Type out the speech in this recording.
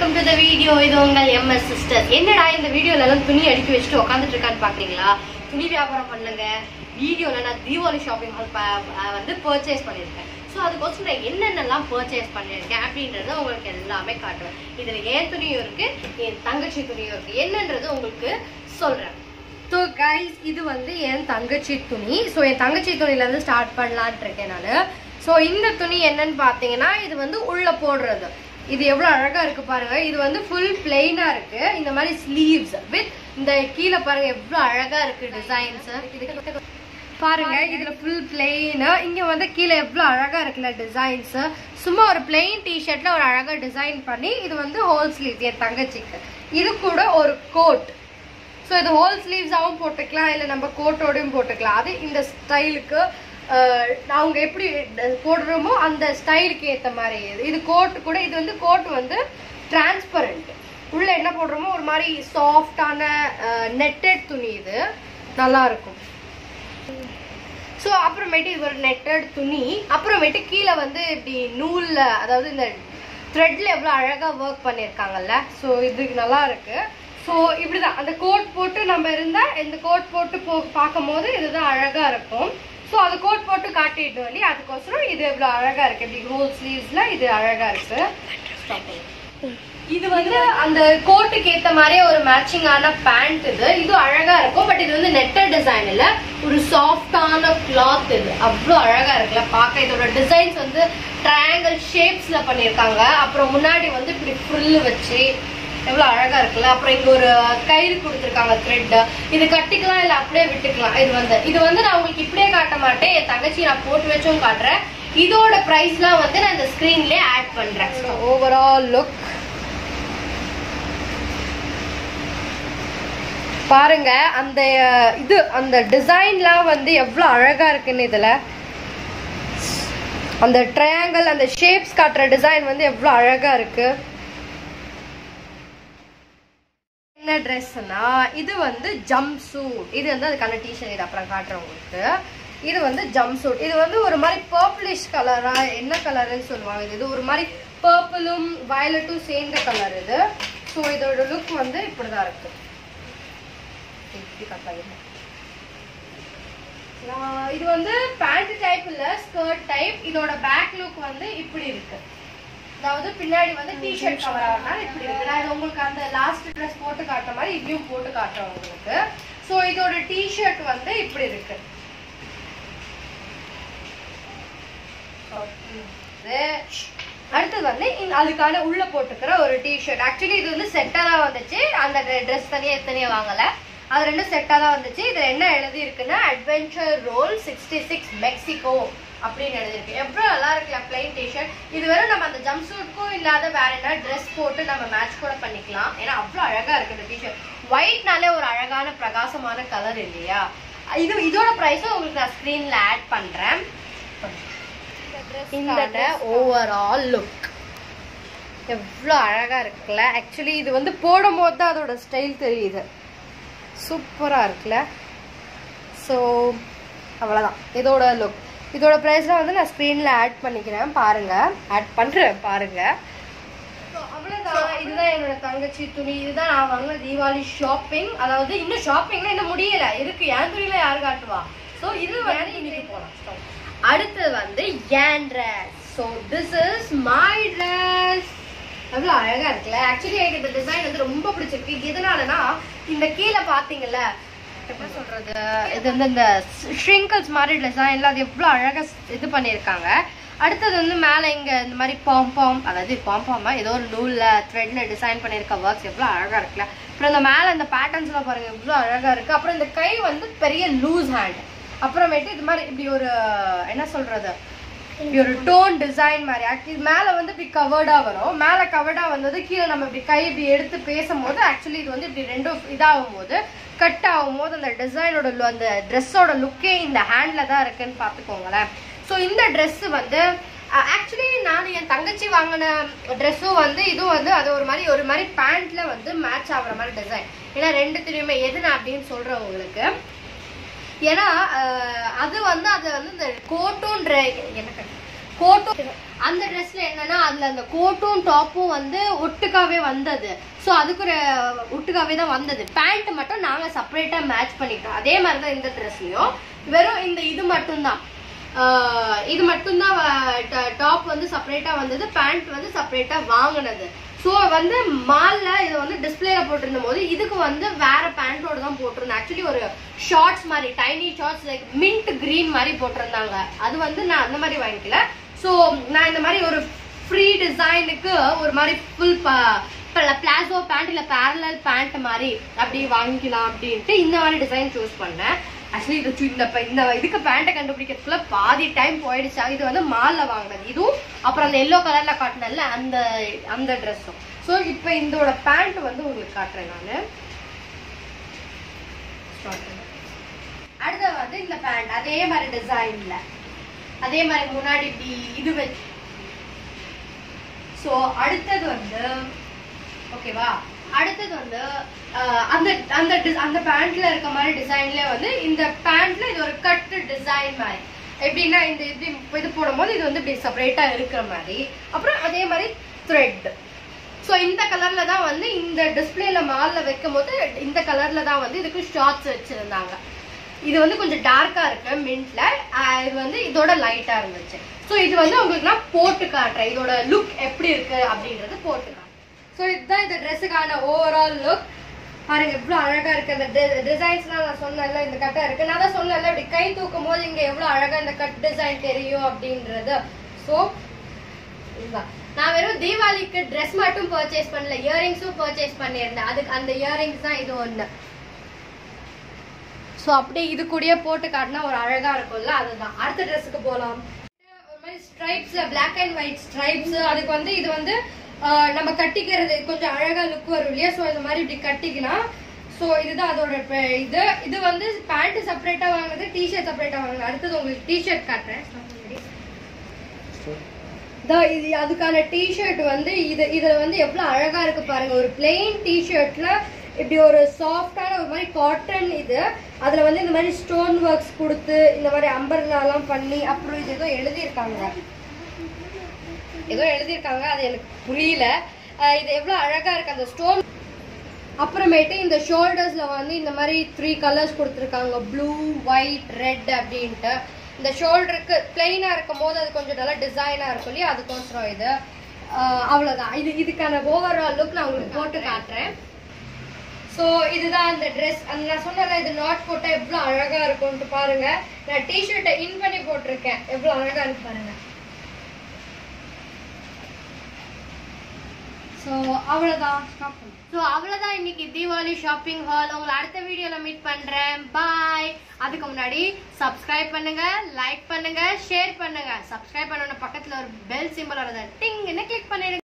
Welcome to the video இது உங்கள் MS sister என்னடா இந்த வீடியோல எல்லாம் துணி அடுக்கி வச்சுட்டு உட்காந்துட்டு இருக்கான்னு பாக்குறீங்களா துணி வியாபாரம் பண்ணுங்க வீடியோல நான் தீபாவளி ஷாப்பிங் வந்து பர்ச்சேஸ் பண்ணியிருக்கேன் ஸோ அதுக்கோசம் நான் என்னென்னலாம் பர்ச்சேஸ் பண்ணியிருக்கேன் அப்படின்றத உங்களுக்கு எல்லாமே காட்டுவேன் இதுல என் துணியும் இருக்கு என் தங்கச்சி துணியும் இருக்கு என்னன்றது உங்களுக்கு சொல்றேன் ஸோ கைஸ் இது வந்து என் தங்கச்சி துணி ஸோ என் தங்கச்சி துணியிலேருந்து ஸ்டார்ட் பண்ணலான்ட்டு இருக்கேன் நான் ஸோ இந்த துணி என்னன்னு பார்த்தீங்கன்னா இது வந்து உள்ள போடுறது இது எவ்வளோ அழகா இருக்கு பாருங்க இது வந்து ஃபுல் பிளெயினா இருக்கு இந்த மாதிரி ஸ்லீவ்ஸ் வித் இந்த கீழே பாருங்க எவ்வளோ அழகா இருக்கு டிசைன்ஸ் பாருங்க இதுல ஃபுல் பிளெயின் இங்க வந்து கீழே எவ்வளவு அழகா இருக்குல்ல டிசைன்ஸ் சும்மா ஒரு பிளெயின் டிஷர்ட்ல ஒரு அழகா டிசைன் பண்ணி இது வந்து ஹோல் ஸ்லீவ் என் தங்கச்சிக்கு இது கூட ஒரு கோட் ஸோ இது ஹோல் ஸ்லீவ்ஸாகவும் போட்டுக்கலாம் இல்லை நம்ம கோட்டோடையும் போட்டுக்கலாம் அது இந்த ஸ்டைலுக்கு அவங்க எப்படி ட- போடுறோமோ அந்த ஸ்டைலுக்கு ஏற்ற மாதிரி இது இது கோட் கூட இது வந்து கோட் வந்து டிரான்ஸ்பரண்ட் உள்ள என்ன போடுறோமோ ஒரு மாதிரி சாஃப்டான நெட்டட் துணி இது நல்லா இருக்கும் ஸோ அப்புறமேட்டு இது ஒரு நெட்டட் துணி அப்புறமேட்டு கீழே வந்து இப்படி நூல்ல அதாவது இந்த த்ரெட்ல எவ்வளோ அழகா ஒர்க் பண்ணியிருக்காங்கல்ல ஸோ இது நல்லா இருக்கு ஸோ இப்படிதான் அந்த கோட் போட்டு நம்ம இருந்தா இந்த கோட் போட்டு போ பார்க்கும்போது இதுதான் அழகா இருக்கும் ஸோ அது கோட் போட்டு காட்டிட்டு வேண்டி அதுக்கோசரம் இது எவ்வளோ அழகா இருக்கு இப்படி ஹோல் ஸ்லீவ்ஸ்ல இது அழகா இருக்கு இது வந்து அந்த கோட்டுக்கு ஏத்த மாதிரியே ஒரு மேட்சிங்கான பேண்ட் இது இது அழகா இருக்கும் பட் இது வந்து நெட்டட் டிசைன் இல்ல ஒரு சாஃப்டான கிளாத் இது அவ்வளோ அழகா இருக்குல்ல பார்க்க இதோட டிசைன்ஸ் வந்து ட்ரையாங்கிள் ஷேப்ஸ்ல பண்ணியிருக்காங்க அப்புறம் முன்னாடி வந்து இப்படி ஃபுல்லு வச்சு எவ்வளவு அழகா இருக்குல்ல அப்புறம் இங்க ஒரு கயிறு கொடுத்துருக்காங்க த்ரெட் இது கட்டிக்கலாம் இல்ல அப்படியே விட்டுக்கலாம் இது வந்து இது வந்து நான் உங்களுக்கு இப்படியே காட்ட மாட்டேன் என் தங்கச்சி நான் போட்டு வச்சும் காட்டுறேன் இதோட பிரைஸ்லாம் வந்து நான் இந்த ஸ்கிரீன்லயே ஆட் பண்றேன் ஓவரால் லுக் பாருங்க அந்த அஹ், இது அந்த டிசைன்லாம் வந்து எவ்வளவு அழகா இருக்குன்னு இதுல அந்த ட்ரையாங்கிள் அந்த ஷேப்ஸ் காட்டுற டிசைன் வந்து எவ்வளவு அழகா இருக்கு என்ன ட்ரெஸ்னா இது வந்து ஜம்ப் சூட் இது வந்து அதுக்கான டிஷர்ட் இது அப்புறம் காட்டுறேன் உங்களுக்கு இது வந்து ஜம்ப் சூட் இது வந்து ஒரு மாதிரி பர்பிளிஷ் கலரா என்ன கலர்னு சொல்லுவாங்க இது இது ஒரு மாதிரி பர்பிளும் வயலட்டும் சேர்ந்த கலர் இது ஸோ இதோட லுக் வந்து இப்படிதான் இருக்கு இப்படி காட்டாதீங்க. ஆஹ் இது வந்து பேண்ட் டைப் இல்ல ஸ்கர்ட் டைப் இதோட பேக் லுக் வந்து இப்படி இருக்கு அதாவது பின்னாடி வந்து டிஷர்ட் கவர் ஆகிறனால இப்படி இருக்கு நான் இது உங்களுக்கு அந்த லாஸ்ட் ட்ரெஸ் போட்டு காட்டுற மாதிரி இதையும் போட்டு காட்டுறேன் உங்களுக்கு ஸோ இதோட டிஷர்ட் வந்து இப்படி இருக்கு இது அடுத்தது வந்து இந்த- அதுக்கான உள்ள போட்டுக்கிற ஒரு டிஷர்ட் ஆக்சுவலி இது வந்து செட்டா தான் வந்துச்சு அந்த ட்ரெஸ் தனியா தனியா வாங்கல அது ரெண்டும் செட்டா தான் வந்துச்சு இதுல என்ன எழுதி இருக்குன்னா adventure roll sixty six Mexico அப்படின்னு எழுதிருக்கு எவ்வளவு நல்லா இருக்குல்ல பிளைன் டிஷர்ட் இது வெறும் நம்ம அந்த ஜம்ப் சூட்க்கும் இல்லாத வேற என்ன ட்ரெஸ் போட்டு நம்ம மேட்ச் கூட பண்ணிக்கலாம் ஏன்னா அவ்வளவு அழகா இருக்கு இந்த டிஷர்ட் ஒயிட்னாலே ஒரு அழகான பிரகாசமான கலர் இல்லையா இது இதோட ப்ரைஸும் உங்களுக்கு நான் ஸ்க்ரீன்ல ஆட் பண்றேன் இந்த ஓவரால் லுக் எவ்வளோ அழகா இருக்குல்ல ஆக்சுவலி இது வந்து போடும் போது தான் அதோட ஸ்டைல் தெரியுது சூப்பரா இருக்குல்ல ஸோ அவ்வளோதான் இதோட லுக் இதோட ப்ரைஸ்லாம் வந்து நான் ஸ்க்ரீனில் ஆட் பண்ணிக்கிறேன் பாருங்க ஆட் பண்ணுறேன் பாருங்க So, அவ்வளவுதான் இதுதான் என்னோட தங்கச்சி துணி இதுதான் நான் வாங்கின தீபாவளி ஷாப்பிங் அதாவது இன்னும் ஷாப்பிங்லாம் இன்னும் முடியல இருக்கு என் துணியில யாரு காட்டுவா ஸோ இது வந்து இன்னைக்கு போலாம் அடுத்தது வந்து என் dress so this is my dress எவ்வளோ அழகா இருக்குல்ல ஆக்சுவலி எனக்கு இந்த டிசைன் வந்து ரொம்ப பிடிச்சிருக்கு எதனாலனா இந்த கீழே பாத்தீங்கல்ல என்ன சொல்றது இது வந்து இந்த ஷ்ரிங்கல்ஸ் மாதிரி டிசைன்ல அது எவ்வளோ அழகா இது பண்ணியிருக்காங்க அடுத்தது வந்து மேலே இங்க இந்த மாதிரி பாம் பாம் அதாவது பாம் பாமா ஏதோ ஒரு நூல்ல த்ரெட்ல டிசைன் பண்ணியிருக்க ஒர்க்ஸ் எவ்வளோ அழகா இருக்குல்ல அப்புறம் இந்த மேலே இந்த பேட்டர்ன்ஸ்லாம் பாருங்க எவ்வளோ அழகா இருக்கு அப்புறம் இந்த கை வந்து பெரிய லூஸ் ஹேண்ட் அப்புறமேட்டு இது மாதிரி இப்படி ஒரு என்ன சொல்றது இப்படி ஒரு டோன் டிசைன் மாதிரி ஆக்சுவலி மேல வந்து இப்படி கவர்டா வரும் மேல கவர்டா வந்தது கீழே நம்ம இப்படி கை இப்படி எடுத்து பேசும்போது ஆக்சுவலி இது வந்து இப்படி ரெண்டும் இதாகும் போது கட் ஆகும் போது அந்த டிசைனோட அந்த ட்ரெஸ்ஸோட லுக்கே இந்த ஹேண்ட்ல தான் இருக்குன்னு பாத்துக்கோங்களேன் ஸோ இந்த Dress வந்து ஆக்சுவலி நான் என் தங்கச்சி வாங்கின ட்ரெஸ்ஸும் வந்து இதுவும் வந்து அது ஒரு மாதிரி ஒரு மாதிரி பேண்ட்ல வந்து மேட்ச் ஆகுற மாதிரி டிசைன் ஏன்னா ரெண்டுத்துலயுமே எது நான் அப்படின்னு சொல்றேன் உங்களுக்கு ஏன்னா அஹ், அது வந்து அது வந்து இந்த கோட்டுன்ற எனக்கு கோட்டும் அந்த ட்ரெஸ்ல என்னன்னா அதுல அந்த கோட்டும் டாப்பும் வந்து ஒட்டுக்காவே வந்தது ஸோ அதுக்கு ஒரு ஒட்டுக்காவே தான் வந்தது பேண்ட் மட்டும் நாங்க செப்பரேட்டா மேட்ச் பண்ணிட்டோம் அதே மாதிரி தான் இந்த ட்ரெஸ்லயும் வெறும் இந்த இது மட்டும்தான் ஆஹ் இது மட்டும்தான் டாப் வந்து செப்பரேட்டா வந்தது பேண்ட் வந்து செப்பரேட்டா வாங்கினது ஸோ வந்து மால்ல இதை வந்து டிஸ்பிளேல போட்டிருந்த போது இதுக்கு வந்து வேற பேண்டோட தான் போட்டிருந்தேன் ஆக்சுவலி ஒரு ஷார்ட்ஸ் மாதிரி tiny shorts like mint green மாதிரி போட்டிருந்தாங்க அது வந்து நான் அந்த மாதிரி வாங்கிக்கல ஸோ நான் இந்த மாதிரி ஒரு ஃப்ரீ டிசைனுக்கு ஒரு மாதிரி ஃபுல் பிளாசோ பேண்ட் இல்ல பேரலல் பேண்ட் மாதிரி அப்படி வாங்கிக்கலாம் அப்படின்ட்டு இந்த மாதிரி டிசைன் சூஸ் பண்ணேன் ஆக்சுவலி இது சு- இந்த ப- இந்த இதுக்கு பேண்ட்டை கண்டுபிடிக்கிறதுக்குள்ள பாதி டைம் போயிடுச்சா இது வந்து மால்ல வாங்கினது இதுவும் அப்புறம் அந்த எல்லோ கலர்ல காட்டினல அந்த அந்த ட்ரெஸ்ஸும் ஸோ இப்போ இதோட பேண்ட் வந்து உங்களுக்கு காட்டுறேன் நான் அடுத்து வந்து இந்த பேண்ட் அதே மாதிரி டிசைன்ல அதே மாதிரி முன்னாடி இப்படி இது வச்சு ஸோ அடுத்தது வந்து ஓகேவா அடுத்தது வந்து அஹ், அந்த அந்த dis- அந்த பேண்ட்ல இருக்க மாதிரி டிசைன்ல வந்து இந்த பேண்ட்ல இது ஒரு கட்டு டிசைன் மாதிரி எப்படின்னா இந்த இது இது போடும்போது இது வந்து இப்படி செப்பரேட்டா இருக்கிற மாதிரி அப்புறம் அதே மாதிரி த்ரெட் ஸோ இந்த கலர்ல தான் வந்து இந்த டிஸ்பிளேல மால்ல வைக்கும் போது இந்த கலர்ல தான் வந்து இதுக்கு ஷார்ட்ஸ் வச்சிருந்தாங்க இது வந்து கொஞ்சம் டார்க்கா இருக்கு மின்ட்ல இது வந்து இதோட லைட்டா இருந்துச்சு ஸோ இது வந்து உங்களுக்கு நான் போட்டு காட்டுறேன் இதோட லுக் எப்படி இருக்கு அப்படின்றது போட்டு காட்டுறேன் ஸோ இதுதான் இந்த ட்ரெஸ்ஸுக்கான ஓவரால் லுக் பாருங்க எவ்வளவு அழகா இருக்கு அந்த டிசைன்ஸ்லாம் நான் சொன்னேன்ல இந்த கட்டை இருக்கு நான் தான் சொன்னேன்ல இப்படி கை தூக்கும் போது இங்க எவ்வளவு அழகா இந்த கட் டிசைன் தெரியும் அப்படின்றது ஸோ இதுதான் நான் வெறும் தீபாவளிக்கு ட்ரெஸ் மட்டும் பர்ச்சேஸ் பண்ணல இயரிங்ஸும் பர்ச்சேஸ் பண்ணியிருந்தேன் அதுக்கு அந்த இயரிங்ஸ் தான் இது ஒண்ணு ஸோ அப்படியே இது கூடயே போட்டு காட்டினா ஒரு அழகா இருக்கும்ல அதுதான் அடுத்த ட்ரெஸ்ஸுக்கு போகலாம் ஒரு மாதிரி stripes black and white stripes அதுக்கு வந்து இது வந்து ஆஹ், நம்ம கட்டிக்கிறது கொஞ்சம் அழகா லுக் வரும் இல்லையா ஸோ இந்த மாதிரி இப்படி கட்டிக்கலாம் ஸோ இதுதான் அதோட ப- இது இது வந்து பேண்ட் செப்பரேட்டா வாங்குனது டிஷர்ட் செப்பரேட்டா வாங்குனது அடுத்தது உங்களுக்கு டிஷர்ட் காட்டுறேன் தான் இது அதுக்கான டிஷர்ட் வந்து இது இதுல வந்து எவ்வளவு அழகா இருக்கு பாருங்க ஒரு பிளெயின் டிஷர்ட்ல இப்படி ஒரு சாஃப்டான ஒரு மாதிரி காட்டன் இது அதுல வந்து இந்த மாதிரி ஸ்டோன் ஒர்க்ஸ் கொடுத்து இந்த மாதிரி அம்பர்லா எல்லாம் பண்ணி அப்புறம் இது ஏதோ எழுதியிருக்காங்க ஏதோ எழுதியிருக்காங்க அது எனக்கு புரியல அஹ் இது எவ்வளவு அழகா இருக்கு அந்த ஸ்டோன் அப்புறமேட்டு இந்த ஷோல்டர்ஸ்ல வந்து இந்த மாதிரி த்ரீ கலர்ஸ் கொடுத்துருக்காங்க ப்ளூ ஒயிட் ரெட் அப்படின்ட்டு இந்த ஷோல்டருக்கு பிளெயினா இருக்கும் போது அது கொஞ்சம் நல்லா டிசைனா இருக்கும் இல்லையா அதுக்கோசரம் இது ஆஹ் அவ்வளவுதான் இது இதுக்கான ஓவரால் லுக் நான் உங்களுக்கு போட்டு காட்டுறேன் ஸோ இதுதான் அந்த ட்ரெஸ் அந்த நான் சொன்னல இது நாட் போட்டா எவ்வளோ அழகா இருக்கும்ட்டு பாருங்க நான் டிஷர்ட்டை இன் பண்ணி போட்டிருக்கேன் எவ்வளோ அழகா இருக்கு பாருங்க ஸோ அவ்வளோதான் ஸோ அவ்வளோதான் இன்னைக்கு தீபாவளி ஷாப்பிங் ஹால் உங்களை அடுத்த வீடியோவில் மீட் பண்ணுறேன் பாய் அதுக்கு முன்னாடி சப்ஸ்கிரைப் பண்ணுங்க லைக் பண்ணுங்க ஷேர் பண்ணுங்க சப்ஸ்கிரைப் பண்ணணும் பக்கத்தில் ஒரு பெல் சிம்பிள் வரதை டிங்னு கிளிக் பண்ணிடுங்க